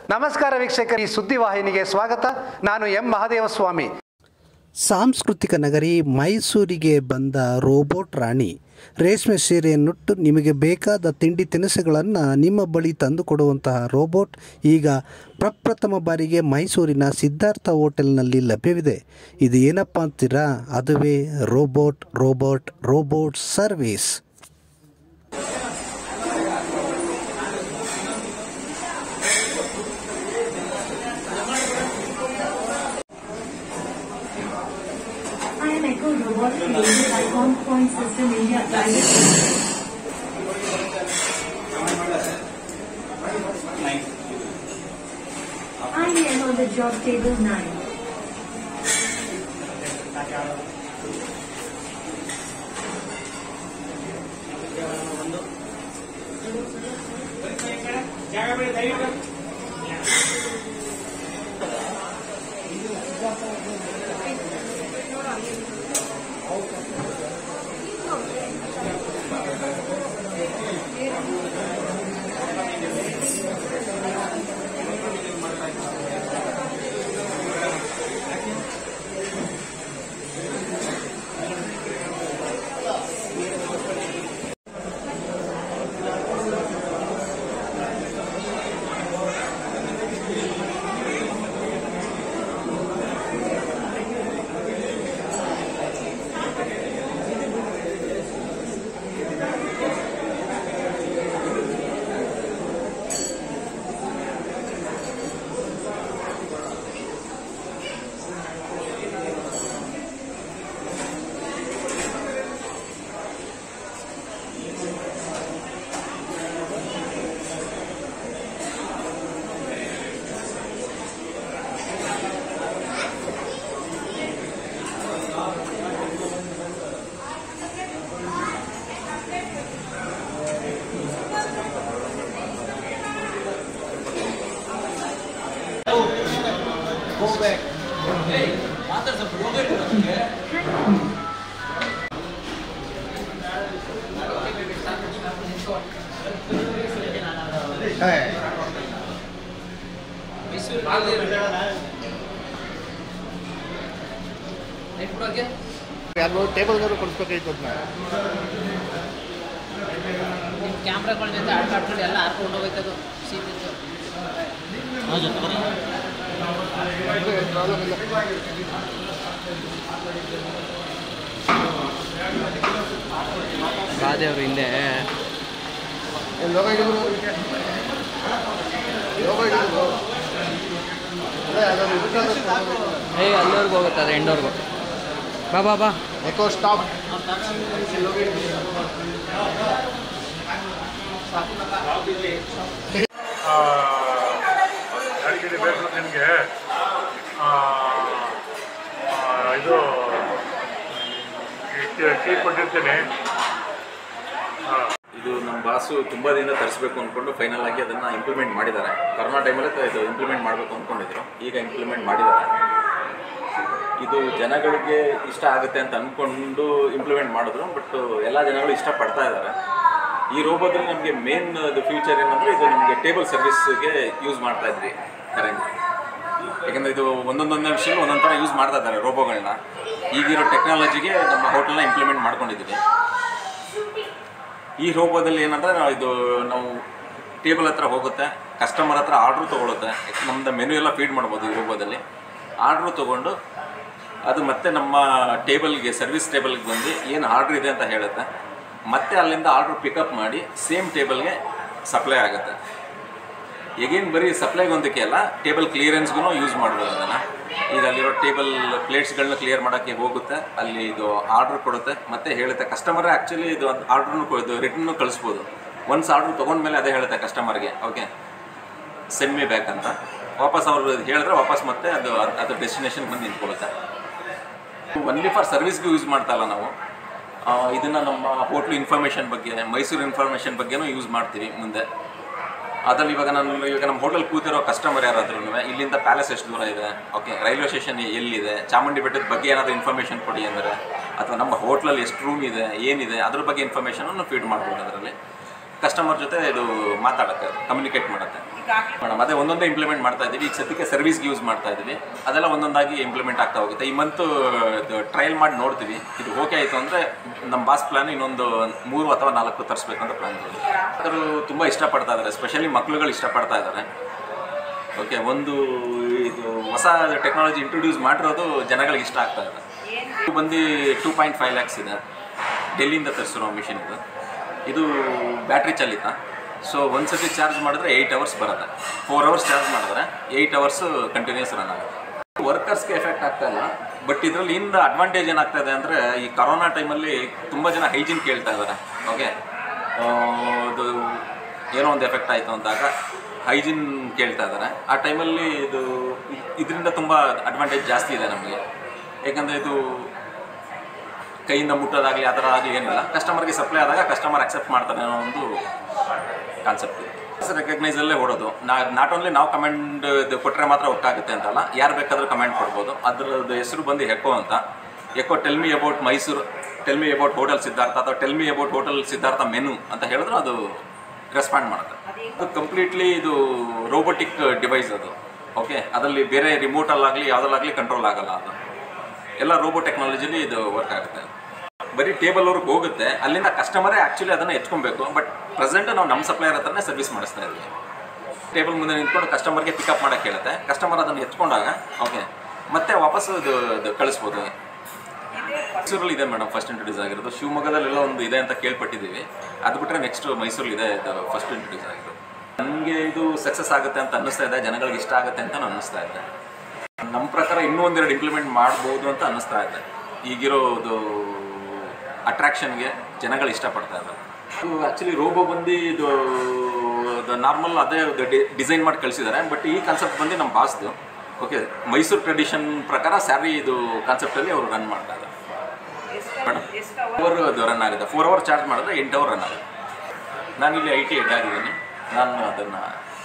ನಮಸ್ಕಾರ ವೀಕ್ಷಕರು ಈ ಸುದ್ದಿವಾಹಿನಿಗೆ ಸ್ವಾಗತ ನಾನು ಎಂ ಮಹದೇವಸ್ವಾಮಿ ಸಾಂಸ್ಕೃತಿಕ ನಗರಿ ಮೈಸೂರಿಗೆ ಬಂದ ರೋಬೋಟ್ ರಾಣಿ ರೇಷ್ಮೆ ಸೀರೆಯನ್ನುಟ್ಟು ನಿಮಗೆ ಬೇಕಾದ ತಿಂಡಿ ತಿನಿಸುಗಳನ್ನು ನಿಮ್ಮ ಬಳಿ ತಂದುಕೊಡುವಂತಹ ರೋಬೋಟ್ ಈಗ ಪ್ರಪ್ರಥಮ ಬಾರಿಗೆ ಮೈಸೂರಿನ ಸಿದ್ಧಾರ್ಥ ಹೋಟೆಲ್ನಲ್ಲಿ ಲಭ್ಯವಿದೆ ಇದು ಏನಪ್ಪ ಅಂತೀರಾ ಅದುವೇ robot robot robot service I am Echo Robot created by Comp Point System India Private Limited. I am on the job table 9. ಯಾರು ಟೇಬಲ್ಗಾರು ಕೊಡಿಸ್ಬೇಕಾಯ್ತು ಅದನ್ನ ನಿಮ್ಮ ಕ್ಯಾಮ್ರಾಗಳಿಂದ ಆಟ ಆಡ್ಕೊಂಡು ಎಲ್ಲ ಹಾರ್ಕೊಂಡು ಹೋಗ್ತದು ಸೀಟಿಂದು ಪ್ರಾಬ್ಲಮ್ ಇಲ್ಲ ರಾಜೇವ್ರು ಹಿಂದೆ ಏನ್ ಲೋಗ ಹಿಡಿದ್ರು ಲೋಗ ಹಿಡಿದ್ರು ಅದೇ ಅದನ್ನು ಇದಕ್ಕಾದ್ರೂ ಏಯ್ ಅಲ್ಲಿವರೆಗೂ ಹೋಗುತ್ತೆ ಅದು ಎಂಡೋರ್ಗು ಬಾ ಬಾ ಬಾ ಎಕೋ ಸ್ಟಾಪ್ ಯಾರಿಗಿದೆ ಬೇಕು ನಿನಗೆ ಇದು ಕೀ ಕೊಟ್ಟಿರ್ತೀನಿ ಇದು ನಮ್ಮ ಬಾಸು ತುಂಬ ದಿನ ತರಿಸ್ಬೇಕು ಅಂದ್ಕೊಂಡು ಫೈನಲ್ ಆಗಿ ಅದನ್ನು ಇಂಪ್ಲಿಮೆಂಟ್ ಮಾಡಿದ್ದಾರೆ ಕೊರೋನಾ ಟೈಮಲ್ಲಿ ಇದು ಇಂಪ್ಲಿಮೆಂಟ್ ಮಾಡಬೇಕು ಅಂದ್ಕೊಂಡಿದ್ರು ಈಗ ಇಂಪ್ಲಿಮೆಂಟ್ ಮಾಡಿದ್ದಾರೆ ಇದು ಜನಗಳಿಗೆ ಇಷ್ಟ ಆಗುತ್ತೆ ಅಂತ ಅಂದ್ಕೊಂಡು ಇಂಪ್ಲಿಮೆಂಟ್ ಮಾಡಿದ್ರು ಬಟ್ ಎಲ್ಲ ಜನಗಳು ಇಷ್ಟಪಡ್ತಾ ಇದ್ದಾರೆ ಈ ರೋಬೋದಲ್ಲಿ ನಮಗೆ ಮೇನ್ ಇದು ಫ್ಯೂಚರ್ ಏನಂದರೆ ಇದು ನಮಗೆ ಟೇಬಲ್ ಸರ್ವಿಸ್ಗೆ ಯೂಸ್ ಮಾಡ್ತಾ ಇದ್ವಿ ಕರೆಂಟ್ ಯಾಕಂದರೆ ಇದು ಒಂದೊಂದೊಂದು ವಿಷಯ ಒಂದೊಂದು ಥರ ಯೂಸ್ ಮಾಡ್ತಾ ಇದ್ದಾರೆ ರೋಬೋಗಳನ್ನ ಈಗಿರೋ ಟೆಕ್ನಾಲಜಿಗೆ ನಮ್ಮ ಹೋಟೆಲ್ನ ಇಂಪ್ಲಿಮೆಂಟ್ ಮಾಡ್ಕೊಂಡಿದ್ದೀವಿ ಈ ರೋಬೋದಲ್ಲಿ ಏನಂದರೆ ನಾವು ಇದು ನಾವು ಟೇಬಲ್ ಹತ್ರ ಹೋಗುತ್ತೆ ಕಸ್ಟಮರ್ ಹತ್ರ ಆರ್ಡ್ರು ತೊಗೊಳುತ್ತೆ ನಮ್ಮದು ಮೆನು ಎಲ್ಲ ಫೀಡ್ ಮಾಡ್ಬೋದು ಈ ರೋಬೋದಲ್ಲಿ ಆರ್ಡ್ರು ತೊಗೊಂಡು ಅದು ಮತ್ತೆ ನಮ್ಮ ಟೇಬಲ್ಗೆ ಸರ್ವಿಸ್ ಟೇಬಲ್ಗೆ ಬಂದು ಏನು ಆರ್ಡ್ರ್ ಇದೆ ಅಂತ ಹೇಳುತ್ತೆ ಮತ್ತೆ ಅಲ್ಲಿಂದ ಆರ್ಡ್ರ್ ಪಿಕಪ್ ಮಾಡಿ ಸೇಮ್ ಟೇಬಲ್ಗೆ ಸಪ್ಲೈ ಆಗುತ್ತೆ ಎಗೇನ್ ಬರೀ ಸಪ್ಲೈಗೆ ಒಂದಕ್ಕೆ ಅಲ್ಲ ಟೇಬಲ್ ಕ್ಲಿಯರೆನ್ಸ್ಗೂ ಯೂಸ್ ಮಾಡ್ಬೋದು ಅದನ್ನು ಈಗ ಅಲ್ಲಿರೋ ಟೇಬಲ್ ಪ್ಲೇಟ್ಸ್ಗಳನ್ನ ಕ್ಲಿಯರ್ ಮಾಡೋಕ್ಕೆ ಹೋಗುತ್ತೆ ಅಲ್ಲಿ ಇದು ಆರ್ಡ್ರ್ ಕೊಡುತ್ತೆ ಮತ್ತೆ ಹೇಳುತ್ತೆ ಕಸ್ಟಮರೇ ಆ್ಯಕ್ಚುಲಿ ಇದು ಆರ್ಡ್ರನ್ನು ಇದು ರಿಟರ್ನು ಕಳಿಸ್ಬೋದು ಒನ್ಸ್ ಆರ್ಡ್ರ್ ತೊಗೊಂಡ್ಮೇಲೆ ಅದೇ ಹೇಳುತ್ತೆ ಕಸ್ಟಮರ್ಗೆ ಓಕೆ ಸೆಂಡ್ ಮಿ ಬ್ಯಾಕ್ ಅಂತ ವಾಪಸ್ ಅವರು ಹೇಳಿದ್ರೆ ವಾಪಸ್ ಮತ್ತೆ ಅದು ಅದು ಡೆಸ್ಟಿನೇಷನ್ ಬಂದು ನಿಂತ್ಕೊಳ್ಳುತ್ತೆ ಒನ್ಲಿ ಫಾರ್ ಸರ್ವಿಸ್ಗೆ ಯೂಸ್ ಮಾಡ್ತಾ ಇಲ್ಲ ನಾವು ಆ, ಇದನ್ನ ನಮ್ಮ ಹೋಟ್ಲು ಇನ್ಫಾರ್ಮೇಷನ್ ಬಗ್ಗೆ ಮೈಸೂರು ಇನ್ಫಾರ್ಮೇಷನ್ ಬಗ್ಗೆನೂ ಯೂಸ್ ಮಾಡ್ತೀವಿ ಮುಂದೆ ಅದ್ರಲ್ಲಿ ಇವಾಗ ನಾನು ಇವಾಗ ನಮ್ಮ ಹೋಟೆಲ್ ಕೂತಿರೋ ಕಸ್ಟಮರ್ ಯಾರಾದ್ರೂ ಇಲ್ಲಿಂದ ಪ್ಯಾಲೇಸ್ ಎಷ್ಟು ದೂರ ಇದೆ ಓಕೆ ರೈಲ್ವೆ ಸ್ಟೇಷನ್ ಎಲ್ಲಿದೆ ಚಾಮುಂಡಿ ಬೆಟ್ಟದ ಬಗ್ಗೆ ಏನಾದರೂ ಇನ್ಫಾರ್ಮೇಷನ್ ಕೊಡಿ ಅಂದರೆ ಅಥವಾ ನಮ್ಮ ಹೋಟ್ಲಲ್ಲಿ ಎಷ್ಟು ರೂಮ್ ಇದೆ ಏನಿದೆ ಅದ್ರ ಬಗ್ಗೆ ಇನ್ಫಾರ್ಮೇಷನನ್ನು ಫೀಡ್ ಮಾಡ್ಬೋದು ಅದರಲ್ಲಿ ಕಸ್ಟಮರ್ ಜೊತೆ ಇದು ಮಾತಾಡುತ್ತೆ ಕಮ್ಯುನಿಕೇಟ್ ಮಾಡುತ್ತೆ ಮೇಡಮ್ ಅದೇ ಒಂದೊಂದೇ ಇಂಪ್ಲಿಮೆಂಟ್ ಮಾಡ್ತಾ ಇದ್ದೀವಿ ಈಗ ಸದ್ಯಕ್ಕೆ ಸರ್ವಿಸ್ಗೆ ಯೂಸ್ ಮಾಡ್ತಾ ಇದ್ದೀವಿ ಅದೆಲ್ಲ ಒಂದೊಂದಾಗಿ ಇಂಪ್ಲಿಮೆಂಟ್ ಆಗ್ತಾ ಹೋಗುತ್ತೆ ಈ ಮಂತ್ ಟ್ರಯಲ್ ಮಾಡಿ ನೋಡ್ತೀವಿ ಇದು ಓಕೆ ಆಯಿತು ಅಂದರೆ ನಮ್ಮ ಬಾಸ್ ಪ್ಲಾನ್ ಇನ್ನೊಂದು ಮೂರು ಅಥವಾ ನಾಲ್ಕು ತರಿಸ್ಬೇಕು ಅಂತ ಪ್ಲಾನ್ ಇದೆ ಅವರು ತುಂಬ ಇಷ್ಟಪಡ್ತಾ ಇದ್ದಾರೆ ಸ್ಪೆಷಲಿ ಮಕ್ಳುಗಳು ಇಷ್ಟಪಡ್ತಾ ಇದ್ದಾರೆ ಓಕೆ ಒಂದು ಇದು ಹೊಸ ಟೆಕ್ನಾಲಜಿ ಇಂಟ್ರೊಡ್ಯೂಸ್ ಮಾಡಿರೋದು ಜನಗಳಿಗೆ ಇಷ್ಟ ಆಗ್ತಾ ಇದೆ ಇದು ಬಂದು ಟೂ ಪಾಯಿಂಟ್ ಫೈವ್ ಲ್ಯಾಕ್ಸ್ ಇದೆ ಡೆಲ್ಲಿಯಿಂದ ತರಿಸಿರೋ ಮಿಷಿನ್ ಇದು ಇದು ಬ್ಯಾಟ್ರಿ ಚಾಲಿತ ಸೊ ಒಂದು ಸತಿ ಚಾರ್ಜ್ ಮಾಡಿದ್ರೆ ಏಯ್ಟ್ ಅವರ್ಸ್ ಬರುತ್ತೆ ಫೋರ್ ಅವರ್ಸ್ ಚಾರ್ಜ್ ಮಾಡಿದ್ರೆ ಏಯ್ಟ್ ಅವರ್ಸ್ ಕಂಟಿನ್ಯೂಸ್ ರನ್ ಆಗುತ್ತೆ ವರ್ಕರ್ಸ್ಗೆ ಎಫೆಕ್ಟ್ ಆಗ್ತಾ ಇಲ್ಲ ಬಟ್ ಇದರಲ್ಲಿ ಇಂದ ಅಡ್ವಾಂಟೇಜ್ ಏನಾಗ್ತಾ ಇದೆ ಅಂದರೆ ಈ ಕರೋನಾ ಟೈಮಲ್ಲಿ ತುಂಬ ಜನ ಹೈಜೀನ್ ಕೇಳ್ತಾ ಇದ್ದಾರೆ ಓಕೆ ಇದು ಏನೋ ಒಂದು ಎಫೆಕ್ಟ್ ಆಯಿತು ಅಂದಾಗ ಹೈಜೀನ್ ಕೇಳ್ತಾ ಇದ್ದಾರೆ ಆ ಟೈಮಲ್ಲಿ ಇದು ಇದರಿಂದ ತುಂಬ ಅಡ್ವಾಂಟೇಜ್ ಜಾಸ್ತಿ ಇದೆ ನಮಗೆ ಯಾಕಂದರೆ ಇದು ಕೈಯಿಂದ ಮುಟ್ಟೋದಾಗಲಿ ಆ ಥರ ಆಗಲಿ ಏನಿಲ್ಲ ಕಸ್ಟಮರ್ಗೆ ಸಪ್ಲೈ ಆದಾಗ ಕಸ್ಟಮರ್ ಅಕ್ಸೆಪ್ಟ್ ಮಾಡ್ತಾರೆ ಅನ್ನೋ ಒಂದು ಕಾನ್ಸೆಪ್ಟ್ ಇದೆ ರೆಕಗ್ನೈಸಲ್ಲೇ ಓಡೋದು ನಾ ನಾಟ್ ಓನ್ಲಿ ನಾವು ಕಮೆಂಡ್ ಕೊಟ್ಟರೆ ಮಾತ್ರ ವರ್ಕ್ ಆಗುತ್ತೆ ಅಂತಲ್ಲ ಯಾರು ಬೇಕಾದರೂ ಕಮೆಂಟ್ ಕೊಡ್ಬೋದು ಅದ್ರದ್ದು ಹೆಸರು ಬಂದು ಎಕೋ ಅಂತ Echo tell me about Mysore tell me about hotel Siddhartha ಅಥವಾ tell me about hotel Siddhartha menu ಅಂತ ಹೇಳಿದ್ರೆ ಅದು ರೆಸ್ಪಾಂಡ್ ಮಾಡುತ್ತೆ ಅದು ಕಂಪ್ಲೀಟ್ಲಿ ಇದು ರೋಬೋಟಿಕ್ ಡಿವೈಸ್ ಅದು ಓಕೆ ಅದರಲ್ಲಿ ಬೇರೆ ರಿಮೋಟಲ್ಲಾಗಲಿ ಯಾವುದಲ್ಲಾಗಲಿ ಕಂಟ್ರೋಲ್ ಆಗಲ್ಲ ಅದು ಎಲ್ಲ ರೋಬೋ ಟೆಕ್ನಾಲಜಿಲಿ ಇದು ವರ್ಕ್ ಆಗುತ್ತೆ ಬರೀ ಟೇಬಲ್ ಅವ್ರಿಗೆ ಹೋಗುತ್ತೆ ಅಲ್ಲಿಂದ ಕಸ್ಟಮರೇ ಆ್ಯಕ್ಚುಲಿ ಅದನ್ನು ಎತ್ಕೊಬೇಕು ಬಟ್ ಪ್ರೆಸೆಂಟ್ ನಾವು ನಮ್ಮ ಸಪ್ಲೈಯರ್ ಹತ್ರನೇ ಸರ್ವಿಸ್ ಮಾಡಿಸ್ತಾ ಇದ್ವಿ ಟೇಬಲ್ ಮುಂದೆ ನಿಂತ್ಕೊಂಡು ಕಸ್ಟಮರ್ಗೆ ಪಿಕಪ್ ಮಾಡೋಕ್ಕೆ ಹೇಳುತ್ತೆ ಕಸ್ಟಮರ್ ಅದನ್ನು ಎತ್ಕೊಂಡಾಗ ಓಕೆ ಮತ್ತೆ ವಾಪಸ್ ಇದು ಇದು ಕಳಿಸ್ಬೋದು ಮೈಸೂರಲ್ಲಿ ಇದೆ ಮೇಡಮ್ ಫಸ್ಟ್ ಇಂಟ್ರೊಡ್ಯೂಸ್ ಆಗಿರೋದು ಶಿವಮೊಗ್ಗದಲ್ಲೆಲ್ಲ ಒಂದು ಇದೆ ಅಂತ ಕೇಳ್ಪಟ್ಟಿದ್ದೀವಿ ಅದು ಬಿಟ್ಟರೆ ನೆಕ್ಸ್ಟ್ ಮೈಸೂರಲ್ಲಿ ಇದೆ ಇದು ಫಸ್ಟ್ ಇಂಟ್ರೊಡ್ಯೂಸ್ ಆಗಿರೋದು ನನಗೆ ಇದು ಸಕ್ಸಸ್ ಆಗುತ್ತೆ ಅಂತ ಅನ್ನಿಸ್ತಾ ಇದೆ ಜನಗಳಿಗೆ ಇಷ್ಟ ಆಗುತ್ತೆ ಅಂತ ಅನ್ನಿಸ್ತಾ ಇದೆ ನಮ್ಮ ಪ್ರಕಾರ ಇನ್ನೂ ಒಂದೆರಡು ಇಂಪ್ಲಿಮೆಂಟ್ ಮಾಡ್ಬೋದು ಅಂತ ಅನ್ನಿಸ್ತಾ ಇದೆ ಈಗಿರೋದು ಅಟ್ರಾಕ್ಷನ್ಗೆ ಜನಗಳು ಇಷ್ಟಪಡ್ತಾ ಇದ್ದಾರೆ ಇದು ಆ್ಯಕ್ಚುಲಿ ರೋಬೋ ಬಂದು ಇದು ನಾರ್ಮಲ್ ಅದೇ ಡಿಸೈನ್ ಮಾಡಿ ಕಳಿಸಿದ್ದಾರೆ ಬಟ್ ಈ ಕಾನ್ಸೆಪ್ಟ್ ಬಂದು ನಮ್ಮ ಬಾಸ್ದು ಓಕೆ ಮೈಸೂರು ಟ್ರೆಡಿಷನ್ ಪ್ರಕಾರ ಸ್ಯಾರಿ ಇದು ಕಾನ್ಸೆಪ್ಟಲ್ಲಿ ಅವರು ರನ್ ಮಾಡ್ತಾ ಇದ್ದಾರೆ ಮೇಡಮ್ ಅವರ್ ಅದು ರನ್ ಆಗುತ್ತೆ ಫೋರ್ ಅವರ್ ಚಾರ್ಜ್ ಮಾಡಿದ್ರೆ ಎಂಟು ಅವರ್ ರನ್ ಆಗುತ್ತೆ ನಾನಿಲ್ಲಿ ಐ ಟಿ ಹೆಡ್ ಆಗಿದ್ದೀನಿ ನಾನು ಅದನ್ನು